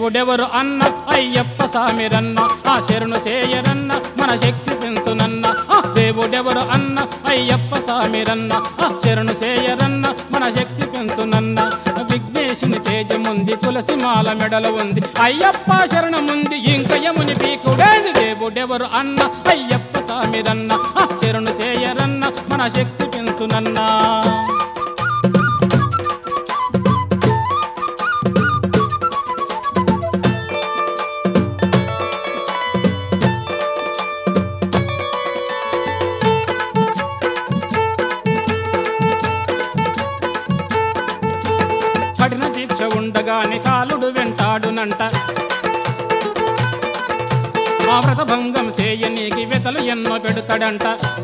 దేవుడెవరు అన్న అయ్యప్ప సామిరన్న ఆ శరణు చేయరన్న మన శక్తి పెంచునన్న ఆ దేవుడెవరు అన్న అయ్యప్ప సామిరన్న ఆ శరణు చేయరన్న మన శక్తి పెంచునన్న విఘ్నేశుని తేజముంది తులసి మాల మెడల ఉంది అయ్యప్ప శరణముంది ఇంక యముని పీకుడేది దేవుడెవరు అన్న అయ్యప్ప సామిరన్న ఆ శరణు చేయరన్న మన శక్తి పెంచునన్నా కఠిన దీక్ష ఉండగానే కాలుడు వెంటాడునంట ఆ వ్రత భంగం చేయనీకి వెతలు ఎన్నో పెడతాడంట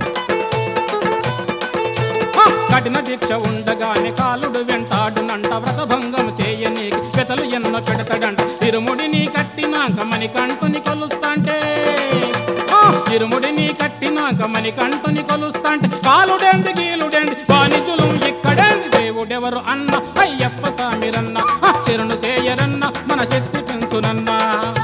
ఆ, కఠిన దీక్ష ఉండగానే కాలుడు వెంటాడునంట వ్రత భంగం చేయనీకి వెతలు ఎన్నో పెడతాడంట ఇరుముడిని కట్టినాక మణికంఠుని కొలుస్తాంటే ఆ, ఇరుముడిని కట్టినాక మణికంఠుని కొలుస్తాంటే కాలుడేంది గీలుడేంది వాణిజులు ఇక్కడేంది దేవుడెవరు అన్న అయ్యప్ప సామిరన్న ఆ, చిరును సేయరన్న మన శక్తి పెంచునన్నా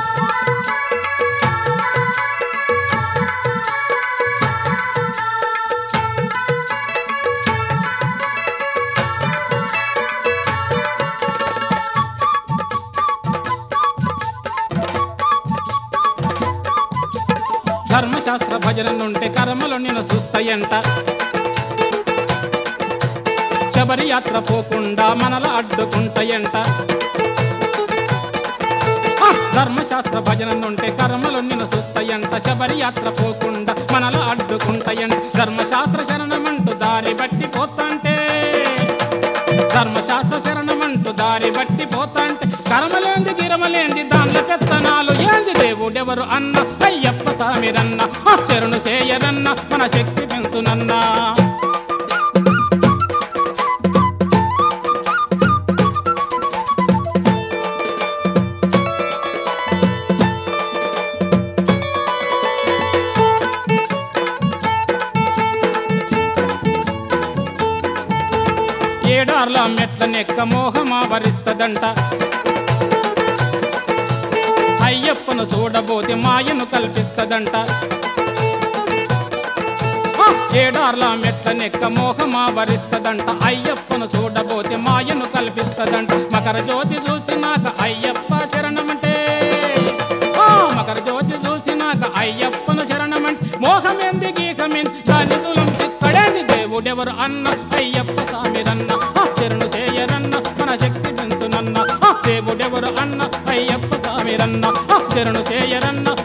ధర్మశాస్త్ర భజన నుండి కర్మలు నిన్ను చూస్తాయంట శబరి యాత్ర పోకుండా మనల అడ్డుకుంటాయంట ఆ, ధర్మశాస్త్ర భజన నుండి కర్మలు నిన్ను చూస్తాయంట శబరి యాత్ర పోకుండా మనల అడ్డుకుంటాయంట ధర్మశాస్త్ర శరణమంటూ దారి బట్టి పోతాంటే ధర్మశాస్త్ర శరణమంటూ దారి బట్టి పోతాంటే కర్మలేంది గిరమలేంది దానిలో పెత్తనాలు ఏంది దేవుడెవరు అన్న అయ్యప్ప సామిరన్న ఆ చెరును చేయరన్న మన శక్తి పెంచునన్నా ఏడార్ల మెట్ల నెక్క మోహమా వరిస్తదంట అయ్యప్పను చూడబోతే మాయను కల్పిస్తదంట ఆ, ఏడార్ల మెట్ల నెక్క మోహమా వరిస్తదంట అయ్యప్పను చూడబోతే మాయను కల్పిస్తదంట మకర జ్యోతి చూసినాక అయ్యప్ప శరణమంటే ఆ, మకర జ్యోతి చూసినాక అయ్యప్పను శరణమంటే మోహమేంది గీకమేంది దాని తులం చిక్కడేంది దేవుడెవరు అన్న అయ్యప్ప సామిరన్న ఆ, శరణు చేయరన్న మన శక్తి పెంచునన్న ఆ, దేవుడెవరు అన్న అయ్యప్ప సామిరన్న ఆ, శరణు చేయరన్న